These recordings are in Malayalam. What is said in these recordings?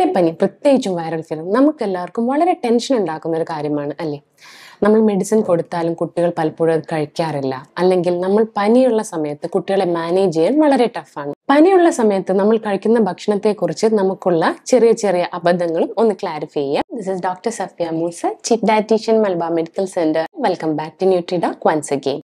പനി പ്രത്യേകിച്ചും വൈറൽ ഫീവർ നമുക്ക് എല്ലാവർക്കും വളരെ ടെൻഷൻ ഉണ്ടാക്കുന്ന ഒരു കാര്യമാണ് അല്ലേ നമ്മൾ മെഡിസിൻ കൊടുത്താലും കുട്ടികൾ പലപ്പോഴും അത് കഴിക്കാറില്ല അല്ലെങ്കിൽ നമ്മൾ പനിയുള്ള സമയത്ത് കുട്ടികളെ മാനേജ് ചെയ്യാൻ വളരെ ടഫാണ് പനിയുള്ള സമയത്ത് നമ്മൾ കഴിക്കുന്ന ഭക്ഷണത്തെക്കുറിച്ച് നമുക്കുള്ള ചെറിയ ചെറിയ അബദ്ധങ്ങളും ഒന്ന് ക്ലാരിഫൈ ചെയ്യാം this is doctor Safiya Moosa chief dietician Malba medical centre welcome back to Nutrida once again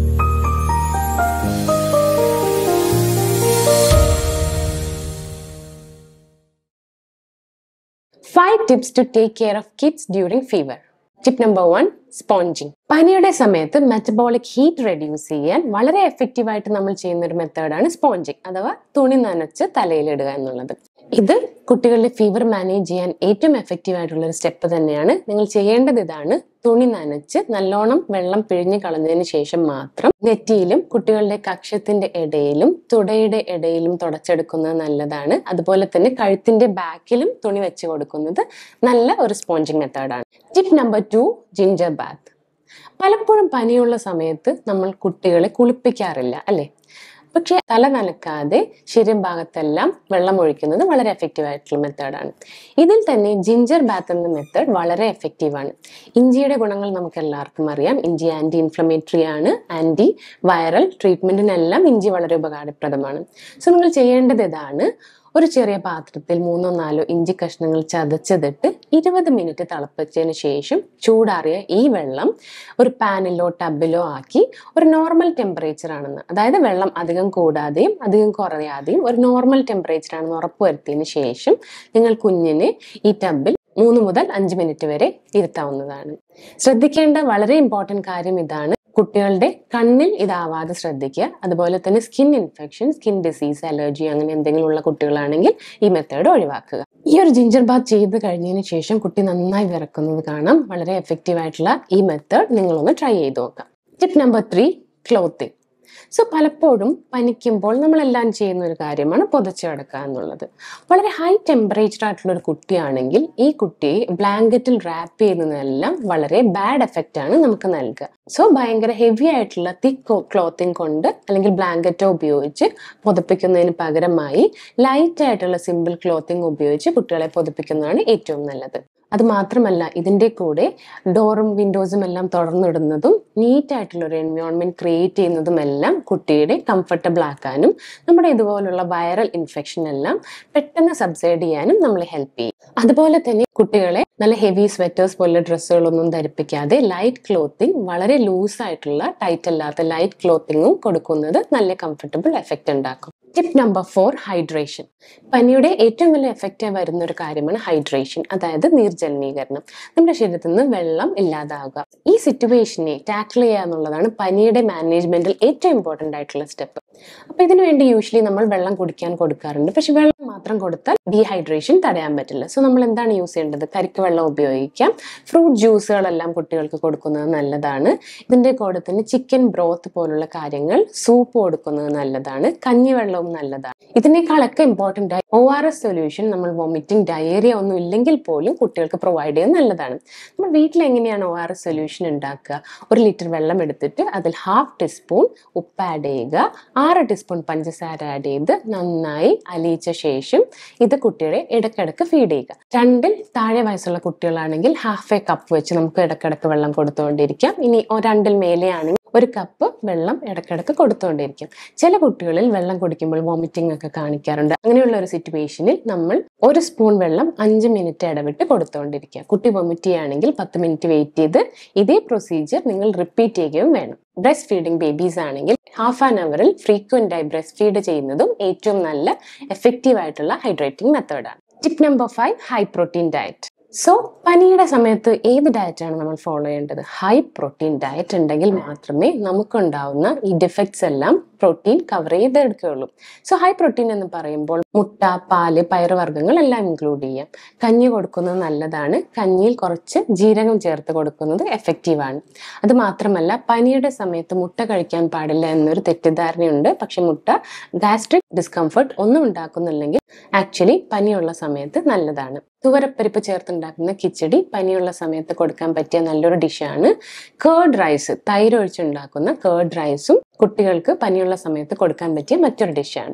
five tips to take care of kids during fever tip number one sponging പനിയുടെ സമയത്ത് മെറ്റബോളിക് ഹീറ്റ് റെഡ്യൂസ് ചെയ്യാൻ വളരെ എഫക്റ്റീവ് ആയിട്ട് നമ്മൾ ചെയ്യുന്ന ഒരു മെത്തേഡാണ് സ്പോഞ്ചിങ് അഥവാ തുണി നനച്ച് തലയിലിടുക എന്നുള്ളത് ഇത് കുട്ടികളുടെ ഫീവർ മാനേജ് ചെയ്യാൻ ഏറ്റവും എഫക്റ്റീവ് ആയിട്ടുള്ള ഒരു സ്റ്റെപ്പ് തന്നെയാണ് നിങ്ങൾ ചെയ്യേണ്ടത് ഇതാണ് തുണി നനച്ച് നല്ലോണം വെള്ളം പിഴിഞ്ഞു കളഞ്ഞതിന് ശേഷം മാത്രം നെറ്റിയിലും കുട്ടികളുടെ കക്ഷത്തിന്റെ ഇടയിലും തുടയുടെ ഇടയിലും തുടച്ചെടുക്കുന്നത് നല്ലതാണ് അതുപോലെ തന്നെ കഴുത്തിന്റെ ബാക്കിലും തുണി വെച്ച് കൊടുക്കുന്നത് നല്ല ഒരു സ്പോഞ്ചിങ് മെത്തേഡാണ് tip number two ginger bath പലപ്പോഴും പനിയുള്ള സമയത്ത് നമ്മൾ കുട്ടികളെ കുളിപ്പിക്കാറില്ല അല്ലെ പക്ഷെ തല നനക്കാതെ ശരീരഭാഗത്തെല്ലാം വെള്ളം ഒഴിക്കുന്നത് വളരെ എഫക്റ്റീവ് ആയിട്ടുള്ള മെത്തേഡാണ് ഇതിൽ തന്നെ ജിഞ്ചർ ബാത്ത് എന്ന മെത്തേഡ് വളരെ എഫക്റ്റീവ് ആണ് ഇഞ്ചിയുടെ ഗുണങ്ങൾ നമുക്ക് എല്ലാവർക്കും അറിയാം ഇഞ്ചി ആന്റി ഇൻഫ്ലമേറ്ററി ആണ് ആന്റി വൈറൽ ട്രീറ്റ്മെന്റിനെല്ലാം ഇഞ്ചി വളരെ ഉപകാരപ്രദമാണ് സോ നിങ്ങൾ ചെയ്യേണ്ടത് ഇതാണ് ഒരു ചെറിയ പാത്രത്തിൽ മൂന്നോ നാലോ ഇഞ്ചി കഷ്ണങ്ങൾ ചതച്ചതിട്ട് ഇരുപത് മിനിറ്റ് തിളപ്പിച്ചതിന് ശേഷം ചൂടാറിയ ഈ വെള്ളം ഒരു പാനിലോ ടബിലോ ആക്കി ഒരു നോർമൽ ടെമ്പറേച്ചർ ആണെന്ന് അതായത് വെള്ളം അധികം കൂടാതെയും അധികം കുറയാതെയും ഒരു നോർമൽ ടെമ്പറേച്ചർ ആണെന്ന് ഉറപ്പുവരുത്തിയതിന് ശേഷം നിങ്ങൾ കുഞ്ഞിനെ ഈ ടബിൽ മൂന്ന് മുതൽ അഞ്ച് മിനിറ്റ് വരെ ഇരുത്താവുന്നതാണ് ശ്രദ്ധിക്കേണ്ട വളരെ ഇമ്പോർട്ടൻറ്റ് കാര്യം ഇതാണ് കുട്ടികളുടെ കണ്ണിൽ ഇതാവാതെ ശ്രദ്ധിക്കുക അതുപോലെ തന്നെ skin infection skin disease allergy അങ്ങനെ എന്തെങ്കിലും ഉള്ള കുട്ടികളാണെങ്കിൽ ഈ മെത്തേഡ് ഒഴിവാക്കുക ഈ ഒരു ജിഞ്ചർ ബാത്ത് ചെയ്ത് കഴിഞ്ഞതിന് ശേഷം കുട്ടി നന്നായി വിറക്കുന്നത് കാണാം വളരെ എഫക്റ്റീവ് ആയിട്ടുള്ള ഈ മെത്തേഡ് നിങ്ങളൊന്ന് ട്രൈ ചെയ്ത് നോക്കാം tip number three clothing so പലപ്പോഴും പനിക്കുമ്പോൾ നമ്മളെല്ലാം ചെയ്യുന്ന ഒരു കാര്യമാണ് പുതച്ച് കിടക്കുക എന്നുള്ളത് വളരെ ഹൈ ടെമ്പറേച്ചർ ആയിട്ടുള്ള ഒരു കുട്ടിയാണെങ്കിൽ ഈ കുട്ടിയെ ബ്ലാങ്കറ്റിൽ റാപ്പ് ചെയ്യുന്നതെല്ലാം വളരെ ബാഡ് എഫക്റ്റ് ആണ് നമുക്ക് നൽകുക സോ ഭയങ്കര ഹെവി ആയിട്ടുള്ള തിക്ക് ക്ലോത്തിങ് കൊണ്ട് അല്ലെങ്കിൽ ബ്ലാങ്കറ്റോ ഉപയോഗിച്ച് പുതപ്പിക്കുന്നതിന് പകരമായി ലൈറ്റ് ആയിട്ടുള്ള സിമ്പിൾ ക്ലോത്തിങ് ഉപയോഗിച്ച് കുട്ടികളെ പുതപ്പിക്കുന്നതാണ് ഏറ്റവും നല്ലത് അത് മാത്രമല്ല ഇതിൻ്റെ കൂടെ ഡോറും വിൻഡോസും എല്ലാം തുറന്നിടുന്നതും നീറ്റ് ആയിട്ടുള്ള ഒരു എൻവയോൺമെന്റ് ക്രിയേറ്റ് ചെയ്യുന്നതും എല്ലാം കുട്ടിയുടെ കംഫർട്ടബിൾ ആക്കാനും നമ്മുടെ ഇതുപോലുള്ള വൈറൽ ഇൻഫെക്ഷൻ എല്ലാം പെട്ടെന്ന് സബ്സൈഡ് ചെയ്യാനും നമ്മളെ ഹെൽപ്പ് ചെയ്യും അതുപോലെ തന്നെ കുട്ടികളെ നല്ല ഹെവി സ്വെറ്റേഴ്സ് പോലുള്ള ഡ്രസ്സുകളൊന്നും ധരിപ്പിക്കാതെ ലൈറ്റ് ക്ലോത്തിങ് വളരെ ലൂസ് ആയിട്ടുള്ള ടൈറ്റ് അല്ലാത്ത ലൈറ്റ് ക്ലോത്തിങ്ങും കൊടുക്കുന്നത് നല്ല കംഫർട്ടബിൾ എഫക്റ്റ് ഉണ്ടാക്കും ടിപ്പ് നമ്പർ ഫോർ ഹൈഡ്രേഷൻ പനിയുടെ ഏറ്റവും വലിയ എഫക്റ്റ് വരുന്ന ഒരു കാര്യമാണ് ഹൈഡ്രേഷൻ അതായത് നീർജലീകരണം നമ്മുടെ ശരീരത്തിൽ നിന്ന് വെള്ളം ഇല്ലാതാവുക ഈ സിറ്റുവേഷനെ ടാക്കിൾ ചെയ്യുക എന്നുള്ളതാണ് പനിയുടെ മാനേജ്മെന്റിൽ ഏറ്റവും ഇമ്പോർട്ടൻ്റ് ആയിട്ടുള്ള സ്റ്റെപ്പ് അപ്പൊ ഇതിനു വേണ്ടി യൂഷ്വലി നമ്മൾ വെള്ളം കുടിക്കാൻ കൊടുക്കാറുണ്ട് പക്ഷെ വെള്ളം മാത്രം കൊടുത്താൽ ഡീഹൈഡ്രേഷൻ തടയാൻ പറ്റില്ല സോ നമ്മൾ എന്താണ് യൂസ് ചെയ്യേണ്ടത് കരിക്ക് വെള്ളം ഉപയോഗിക്കാം ഫ്രൂട്ട് ജ്യൂസുകളെല്ലാം കുട്ടികൾക്ക് കൊടുക്കുന്നത് നല്ലതാണ് ഇതിന്റെ കൂടെ തന്നെ ചിക്കൻ ബ്രോത്ത് പോലുള്ള കാര്യങ്ങൾ സൂപ്പ് കൊടുക്കുന്നത് നല്ലതാണ് കഞ്ഞിവെള്ളവും നല്ലതാണ് ഇതിനേക്കാളൊക്കെ ഇമ്പോർട്ടൻ്റ് ആയി ഒ ആർ എസ് സൊല്യൂഷൻ നമ്മൾ വോമിറ്റിംഗ് ഡയേറിയ ഒന്നും ഇല്ലെങ്കിൽ പോലും കുട്ടികൾക്ക് പ്രൊവൈഡ് ചെയ്യുന്നത് നല്ലതാണ് നമ്മൾ വീട്ടിൽ എങ്ങനെയാണ് ഒ ആർ എസ് സൊല്യൂഷൻ ഉണ്ടാക്കുക ഒരു ലിറ്റർ വെള്ളം എടുത്തിട്ട് അതിൽ ഹാഫ് ടീസ്പൂൺ ഉപ്പ് ആഡ് ചെയ്യുക ആറ് ടീസ്പൂൺ പഞ്ചസാര ആഡ് ചെയ്ത് നന്നായി അലിയിച്ച ശേഷം ഇത് കുട്ടികളെ ഇടയ്ക്കിടയ്ക്ക് ഫീഡ് ചെയ്യുക രണ്ടിൽ താഴെ വയസ്സുള്ള കുട്ടികളാണെങ്കിൽ ഹാഫ് എ കപ്പ് വെച്ച് നമുക്ക് ഇടയ്ക്കിടയ്ക്ക് വെള്ളം കൊടുത്തുകൊണ്ടിരിക്കാം ഇനി രണ്ടിൽ മേലെയാണെങ്കിൽ ഒരു കപ്പ് വെള്ളം ഇടയ്ക്കിടയ്ക്ക് കൊടുത്തുകൊണ്ടിരിക്കും ചില കുട്ടികളിൽ വെള്ളം കുടിക്കുമ്പോൾ വോമിറ്റിംഗ് ഒക്കെ കാണിക്കാറുണ്ട് അങ്ങനെയുള്ള ഒരു സിറ്റുവേഷനിൽ നമ്മൾ ഒരു സ്പൂൺ വെള്ളം അഞ്ച് മിനിറ്റ് ഇടവിട്ട് കൊടുത്തുകൊണ്ടിരിക്കുക കുട്ടി വൊമിറ്റ് ചെയ്യുകയാണെങ്കിൽ പത്ത് മിനിറ്റ് വെയിറ്റ് ചെയ്ത് ഇതേ പ്രൊസീജിയർ നിങ്ങൾ റിപ്പീറ്റ് ചെയ്യുകയും വേണം ബ്രസ്റ്റ് ഫീഡിംഗ് ബേബീസ് ആണെങ്കിൽ ഹാഫ് ആൻ അവറിൽ ഫ്രീക്വന്റ് ആയി ബ്രസ്റ്റ് ഫീഡ് ചെയ്യുന്നതും ഏറ്റവും നല്ല എഫക്റ്റീവ് ആയിട്ടുള്ള ഹൈഡ്രേറ്റിംഗ് മെത്തേഡാണ് tip number five high protein diet so പനിയുടെ സമയത്ത് ഏത് ഡയറ്റാണ് നമ്മൾ ഫോളോ ചെയ്യേണ്ടത് ഹൈ പ്രോട്ടീൻ ഡയറ്റ് ഉണ്ടെങ്കിൽ മാത്രമേ നമുക്കുണ്ടാവുന്ന ഈ ഡിഫക്ട്സ് എല്ലാം പ്രോട്ടീൻ കവർ ചെയ്തെടുക്കുകയുള്ളൂ സോ ഹൈ പ്രോട്ടീൻ എന്ന് പറയുമ്പോൾ മുട്ട പാല് പയറുവർഗ്ഗങ്ങൾ എല്ലാം ഇൻക്ലൂഡ് ചെയ്യാം കഞ്ഞി കൊടുക്കുന്നത് നല്ലതാണ് കഞ്ഞിയിൽ കുറച്ച് ജീരകം ചേർത്ത് കൊടുക്കുന്നത് എഫക്റ്റീവാണ് അത് മാത്രമല്ല പനിയുടെ സമയത്ത് മുട്ട കഴിക്കാൻ പാടില്ല എന്നൊരു തെറ്റിദ്ധാരണയുണ്ട് പക്ഷെ മുട്ട ഗാസ്ട്രിക് ഡിസ്കംഫർട്ട് ഒന്നും ഉണ്ടാക്കുന്നില്ലെങ്കിൽ ആക്ച്വലി പനിയുള്ള സമയത്ത് നല്ലതാണ് തുവരപ്പരിപ്പ് ചേർത്തുണ്ടാക്കുന്ന കിച്ചടി പനിയുള്ള സമയത്ത് കൊടുക്കാൻ പറ്റിയ നല്ലൊരു ഡിഷാണ് കേർഡ് റൈസ് തൈര് ഒഴിച്ചുണ്ടാക്കുന്ന കേർഡ് റൈസും കുട്ടികൾക്ക് പനിയുള്ള സമയത്ത് കൊടുക്കാൻ പറ്റിയ മറ്റൊരു ഡിഷാണ്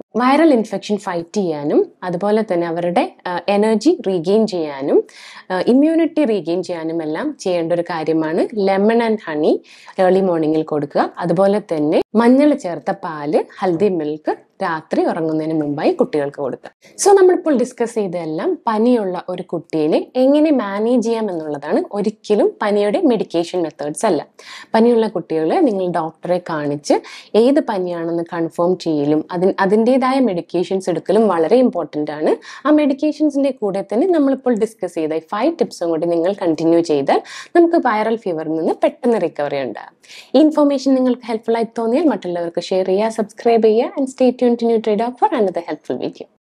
വൈറൽ ഇൻഫെക്ഷൻ ഫൈറ്റ് ചെയ്യാനും അതുപോലെ തന്നെ അവരുടെ എനർജി റീഗെയിൻ ചെയ്യാനും ഇമ്മ്യൂണിറ്റി റീഗെയിൻ ചെയ്യാനും എല്ലാം ചെയ്യേണ്ട ഒരു കാര്യമാണ് ലെമൺ ആൻഡ് ഹണി ഏർലി മോർണിംഗിൽ കൊടുക്കുക അതുപോലെ തന്നെ മഞ്ഞൾ ചേർത്ത പാല് ഹൽദി മിൽക്ക് രാത്രി ഉറങ്ങുന്നതിന് മുമ്പായി കുട്ടികൾക്ക് കൊടുക്കുക സോ നമ്മളിപ്പോൾ ഡിസ്കസ് ചെയ്തതെല്ലാം പനിയുള്ള ഒരു കുട്ടീനെ എങ്ങനെ മാനേജ് ചെയ്യാം എന്നുള്ളതാണ് ഒരിക്കലും പനിയുടെ മെഡിക്കേഷൻ മെത്തേഡ്സ് അല്ല പനിയുള്ള കുട്ടികളെ നിങ്ങൾ ഡോക്ടറെ കാണിച്ച് ഏത് പനിയാണെന്ന് കൺഫേം ചെയ്യലും അതിന് അതിൻ്റെതായ മെഡിക്കേഷൻസ് എടുക്കലും വളരെ ഇമ്പോർട്ടൻ്റ് ആണ് ആ മെഡിക്കേഷൻസിൻ്റെ കൂടെ തന്നെ നമ്മളിപ്പോൾ ഡിസ്കസ് ചെയ്ത ഈ ഫൈവ് ടിപ്സും കൂടി നിങ്ങൾ കണ്ടിന്യൂ ചെയ്താൽ നമുക്ക് വൈറൽ ഫീവറിൽ നിന്ന് പെട്ടെന്ന് റിക്കവറി ഉണ്ടാകും ഈ ഇൻഫർമേഷൻ നിങ്ങൾക്ക് ഹെൽപ്ഫുൾ ആയി തോന്നിയാൽ മറ്റുള്ളവർക്ക് ഷെയർ ചെയ്യുക സബ്സ്ക്രൈബ് ചെയ്യുക and stay tune to new trade of for another helpful video